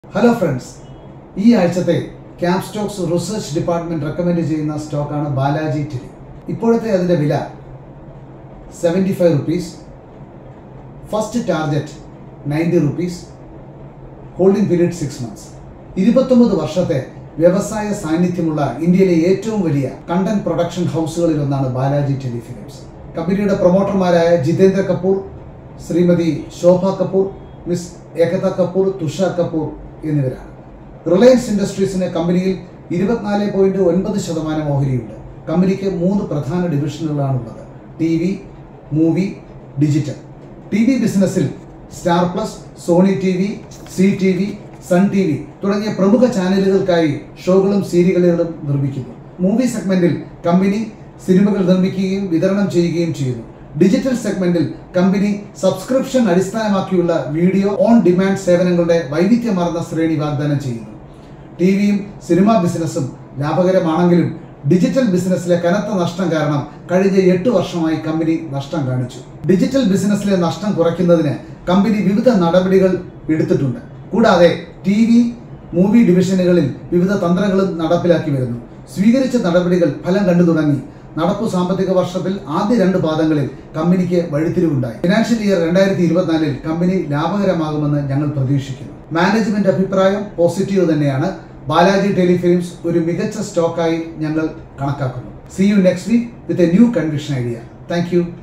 hello friends ഈ ആഴ്ചത്തെ cap stocks research department recommend ചെയ്യുന്ന സ്റ്റോക്കാണ് ബാലാജി ടെലി ഇപ്പോഴത്തെ അതിൻ്റെ വില seventy five rupees first target ninety rupees holding period six months ഇരുപത്തൊമ്പത് വർഷത്തെ വ്യവസായ സാന്നിധ്യമുള്ള ഇന്ത്യയിലെ ഏറ്റവും വലിയ കണ്ടന്റ് പ്രൊഡക്ഷൻ ഹൗസുകളിൽ ഒന്നാണ് ബാലാജി ടെലി ഫിലിംസ് കമ്പനിയുടെ പ്രൊമോട്ടർമാരായ ജിതേന്ദ്ര കപൂർ ശ്രീമതി ശോഭ കപൂർ മിസ് ഏകത കപൂർ തുഷാർ കപൂർ എന്നിവരാണ് റിലയൻസ് ഇൻഡസ്ട്രീസിന് കമ്പനിയിൽ ഇരുപത്തിനാല് പോയിന്റ് ഒൻപത് ശതമാനം ഓഹരിയുണ്ട് കമ്പനിക്ക് മൂന്ന് പ്രധാന ഡിവിഷനുകളാണുള്ളത് T V movie digital T V ബിസിനസ്സിൽ Star Plus Sony T V C T V Sun T V തുടങ്ങിയ പ്രമുഖ ചാനലുകൾക്കായി ഷോകളും സീരിയലുകളും നിർമ്മിക്കുന്നു മൂവി സെഗ്മെന്റിൽ കമ്പനി സിനിമകൾ നിർമ്മിക്കുകയും വിതരണം ചെയ്യുകയും ചെയ്യുന്നു ഡിജിറ്റൽ സെഗ്മെന്റിൽ കമ്പനി സബ്സ്ക്രിപ്ഷൻ അടിസ്ഥാനമാക്കിയുള്ള വീഡിയോ ഓൺ ഡിമാൻഡ് സേവനങ്ങളുടെ വൈവിധ്യമാർന്ന ശ്രേണി വാഗ്ദാനം ചെയ്യുന്നു ടി വിയും സിനിമാ ബിസിനസ്സും ലാഭകരമാണെങ്കിലും ഡിജിറ്റൽ ബിസിനസ്സിലെ കനത്ത നഷ്ടം കാരണം കഴിഞ്ഞ എട്ട് വർഷമായി കമ്പനി നഷ്ടം കാണിച്ചു ഡിജിറ്റൽ ബിസിനസ്സിലെ നഷ്ടം കുറയ്ക്കുന്നതിന് കമ്പനി വിവിധ നടപടികൾ എടുത്തിട്ടുണ്ട് കൂടാതെ ടി വി മൂവി ഡിവിഷനുകളിൽ വിവിധ തന്ത്രങ്ങളും നടപ്പിലാക്കി വരുന്നു സ്വീകരിച്ച നടപടികൾ ഫലം കണ്ടു തുടങ്ങി നടപ്പു സാമ്പത്തിക വർഷത്തിൽ ആദ്യ രണ്ട് പാദങ്ങളിൽ കമ്പനിക്ക് വഴിത്തിരിവുണ്ടായി ഫിനാൻഷ്യൽ ഇയർ രണ്ടായിരത്തി ഇരുപത്തിനാലിൽ കമ്പനി ലാഭകരമാകുമെന്ന് ഞങ്ങൾ പ്രതീക്ഷിക്കുന്നു മാനേജ്മെന്റ് അഭിപ്രായം പോസിറ്റീവ് തന്നെയാണ് ബാലാജി ടെലിഫിലിംസ് ഒരു മികച്ച സ്റ്റോക്കായി ഞങ്ങൾ കണക്കാക്കുന്നു see you next week with a new conviction idea thank U